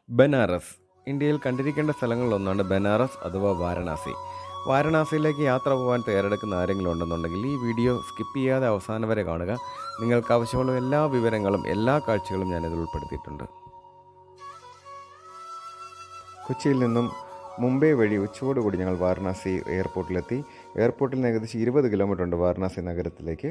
ബനാറസ് ഇന്ത്യയിൽ കണ്ടിരിക്കേണ്ട സ്ഥലങ്ങളിലൊന്നാണ് ബനാറസ് അഥവാ വാരണാസി വാരണാസിയിലേക്ക് യാത്ര പോകാൻ തയ്യാറെടുക്കുന്ന ആരെങ്കിലും ഉണ്ടെന്നുണ്ടെങ്കിൽ ഈ വീഡിയോ സ്കിപ്പ് ചെയ്യാതെ അവസാനം വരെ കാണുക നിങ്ങൾക്ക് ആവശ്യമുള്ള എല്ലാ വിവരങ്ങളും എല്ലാ കാഴ്ചകളും ഞാനിതിൽ ഉൾപ്പെടുത്തിയിട്ടുണ്ട് കൊച്ചിയിൽ നിന്നും മുംബൈ വഴി ഉച്ചയോടുകൂടി ഞങ്ങൾ വാരണാസി എയർപോർട്ടിലെത്തി എയർപോർട്ടിൽ നിന്ന് ഏകദേശം ഇരുപത് കിലോമീറ്റർ ഉണ്ട് വാരണാസി നഗരത്തിലേക്ക്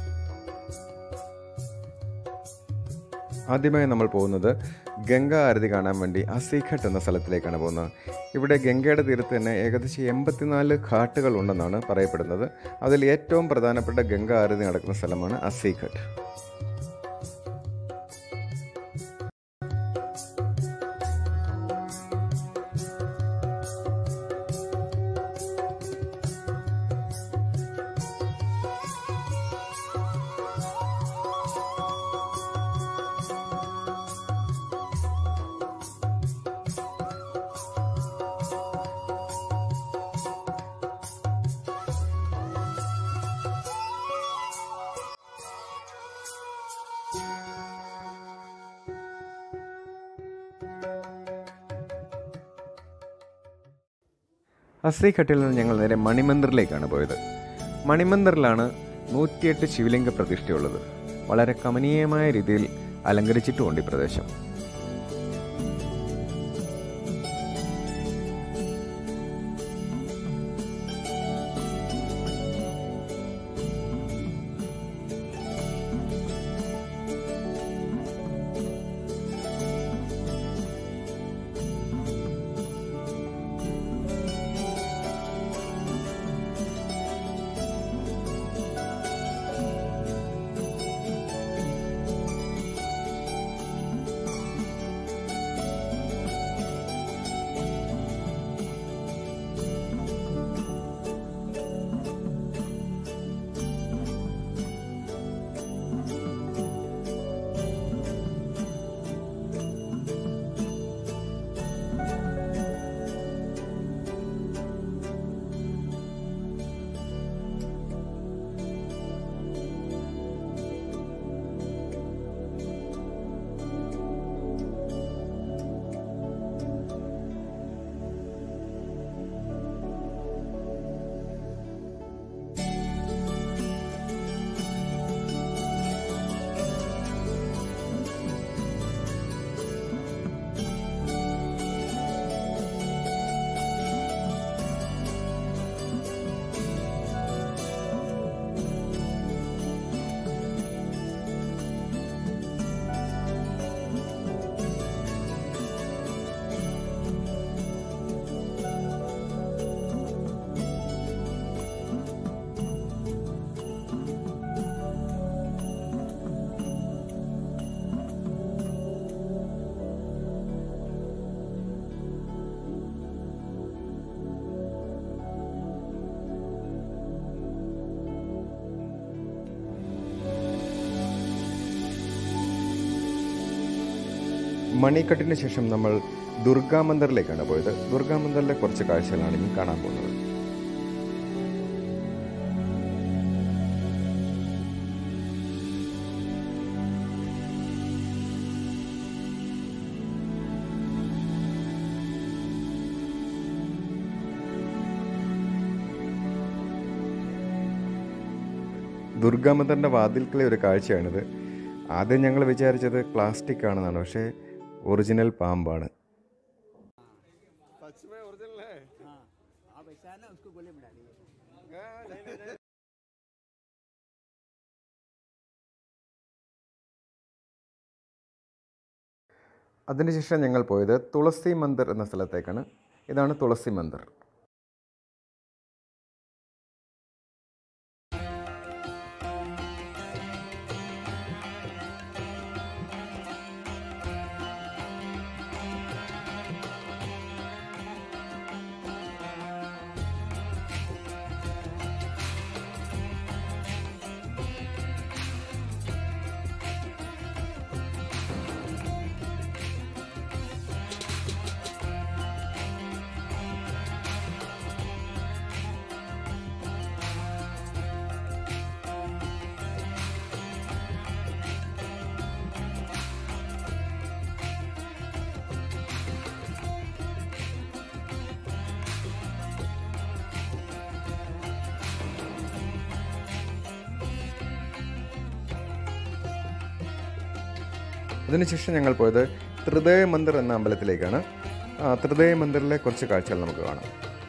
ആദ്യമായി നമ്മൾ പോകുന്നത് ഗംഗ ആരതി കാണാൻ വേണ്ടി അസീഘട്ട് എന്ന സ്ഥലത്തിലേക്കാണ് പോകുന്നത് ഇവിടെ ഗംഗയുടെ തീരത്ത് തന്നെ ഏകദേശം എൺപത്തിനാല് ഘാട്ടുകൾ ഉണ്ടെന്നാണ് പറയപ്പെടുന്നത് അതിൽ ഏറ്റവും പ്രധാനപ്പെട്ട ഗംഗ ആരതി നടക്കുന്ന സ്ഥലമാണ് അസീഘട്ട് അസീഘട്ടിൽ നിന്ന് ഞങ്ങൾ നേരെ മണിമന്ദിറിലേക്കാണ് പോയത് മണിമന്ദിറിലാണ് നൂറ്റിയെട്ട് ശിവലിംഗ പ്രതിഷ്ഠയുള്ളത് വളരെ കമനീയമായ രീതിയിൽ അലങ്കരിച്ചിട്ടുമുണ്ട് ഈ പ്രദേശം മണിക്കട്ടിന് ശേഷം നമ്മൾ ദുർഗാ മന്ദിറിലേക്കാണ് പോയത് ദുർഗാ മന്ദിറിലെ കുറച്ച് കാഴ്ചകളാണ് ഇനി കാണാൻ പോകുന്നത് ദുർഗാ മന്ദിറിൻ്റെ വാതിൽക്കിലെ ഒരു കാഴ്ചയാണിത് ആദ്യം ഞങ്ങൾ വിചാരിച്ചത് പ്ലാസ്റ്റിക് ആണെന്നാണ് പക്ഷേ ഒറിജിനൽ പാമ്പാണ് सच में ओरिजिनल है हाँ आप ऐसा है ना उसको गोले में डालिए അതിനുശേഷം ഞങ്ങൾ പോയത് തുളസി മന്ദിർ എന്ന സ്ഥലത്തേക്കാണ് ഇതാണ് തുളസി മന്ദിർ ഇതിനുശേഷം ഞങ്ങൾ പോയത് ത്രിദയ മന്ദിർ എന്ന അമ്പലത്തിലേക്കാണ് ആ, ത്രിദയ മന്ദിറിലെ കുറച്ച് കാഴ്ചകൾ നമുക്ക് കാണാം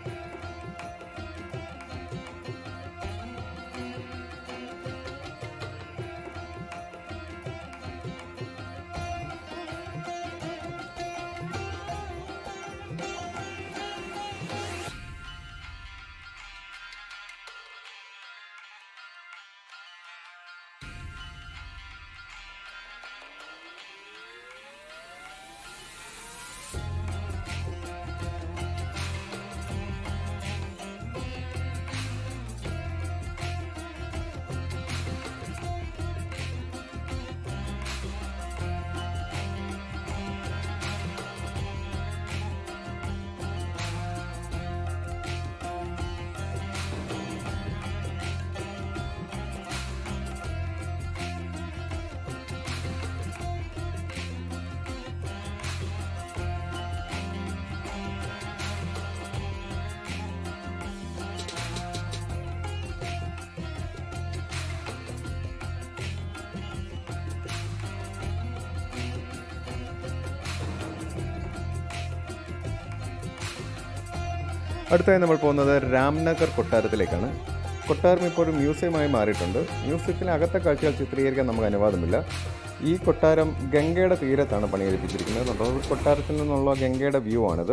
അടുത്തായി നമ്മൾ പോകുന്നത് രാംനഗർ കൊട്ടാരത്തിലേക്കാണ് കൊട്ടാരം ഇപ്പോൾ ഒരു മ്യൂസിയമായി മാറിയിട്ടുണ്ട് മ്യൂസിയത്തിലെ അകത്തെ കാഴ്ചകൾ ചിത്രീകരിക്കാൻ നമുക്ക് അനുവാദമില്ല ഈ കൊട്ടാരം ഗംഗയുടെ തീരത്താണ് പണികഴിപ്പിച്ചിരിക്കുന്നത് റോഡ് കൊട്ടാരത്തിൽ നിന്നുള്ള ഗംഗയുടെ വ്യൂ ആണിത്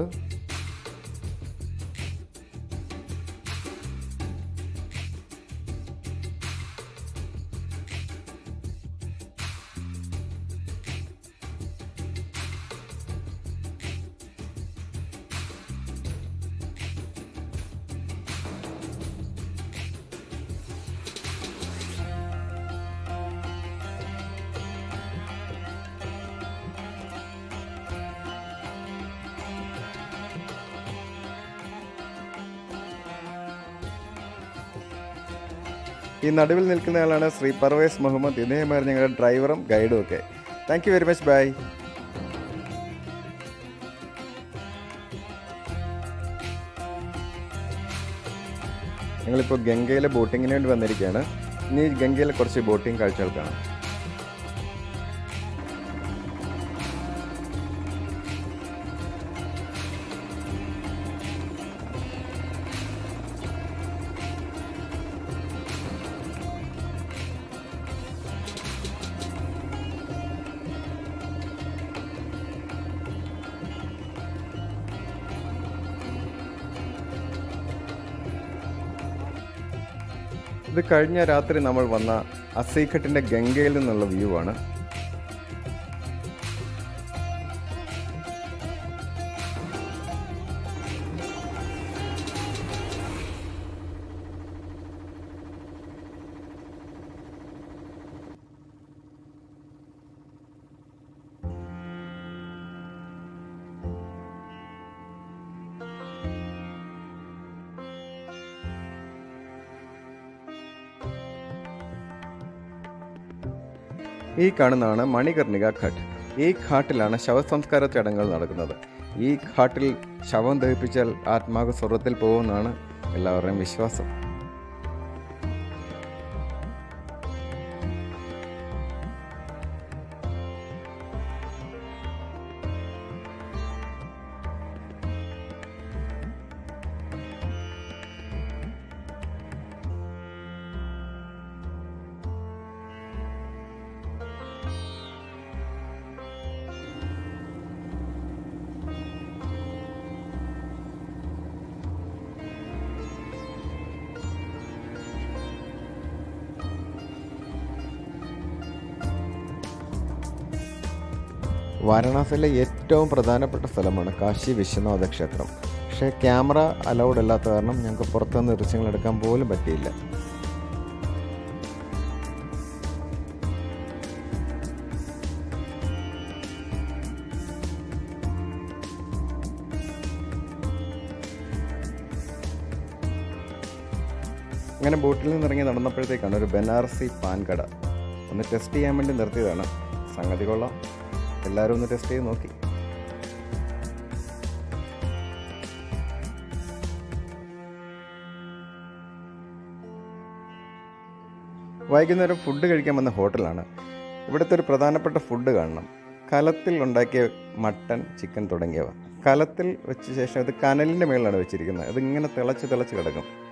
ഈ നടുവിൽ നിൽക്കുന്നയാളാണ് ശ്രീ പർവേസ് മുഹമ്മദ് ഇദ്ദേഹമായിരുന്നു ഞങ്ങളുടെ ഡ്രൈവറും ഗൈഡും ഒക്കെ thank you very much bye ഞങ്ങളിപ്പോൾ ഗംഗയിലെ ബോട്ടിങ്ങിന് വേണ്ടി വന്നിരിക്കുകയാണ് ഇനി ഗംഗയിലെ കുറച്ച് ബോട്ടിംഗ് കാഴ്ചകൾ കാണാം ഇത് കഴിഞ്ഞ രാത്രി നമ്മൾ വന്ന അസൈഘട്ടിൻ്റെ ഗംഗയിൽ നിന്നുള്ള വ്യൂ ആണ് ഈ കാണുന്നതാണ് മണികർണിക ഘട്ട് ഈ ഘാട്ടിലാണ് ശവസംസ്കാര ചടങ്ങുകൾ നടക്കുന്നത് ഈ ഘാട്ടിൽ ശവം ദഹിപ്പിച്ചാൽ ആത്മാവ് സ്വർഗത്തിൽ പോകുമെന്നാണ് എല്ലാവരുടെയും വിശ്വാസം വാരണാസിയിലെ ഏറ്റവും പ്രധാനപ്പെട്ട സ്ഥലമാണ് കാശി വിശ്വനാഥ ക്ഷേത്രം പക്ഷേ ക്യാമറ അലൗഡ് അല്ലാത്ത കാരണം ഞങ്ങൾക്ക് പുറത്തുനിന്ന് ദൃശ്യങ്ങൾ എടുക്കാൻ പോലും പറ്റിയില്ല അങ്ങനെ ബോട്ടിൽ നിന്ന് ഇറങ്ങി നടന്നപ്പോഴത്തേക്കാണ് ഒരു ബനാറസി പാൻ കട ഒന്ന് ടെസ്റ്റ് ചെയ്യാൻ വേണ്ടി നിർത്തിയതാണ് സംഗതി കൊള്ളാം എല്ലാവരും ഒന്ന് ടെസ്റ്റ് ചെയ്ത് നോക്കി വൈകുന്നേരം ഫുഡ് കഴിക്കാൻ വന്ന ഹോട്ടലാണ് ഇവിടുത്തെ ഒരു പ്രധാനപ്പെട്ട ഫുഡ് കാണണം കലത്തിൽ ഉണ്ടാക്കിയ മട്ടൺ ചിക്കൻ തുടങ്ങിയവ കലത്തിൽ വെച്ച ശേഷം ഇത് കനലിൻ്റെ മേളിലാണ് വെച്ചിരിക്കുന്നത് ഇത് ഇങ്ങനെ തിളച്ച് തിളച്ച് കിടക്കും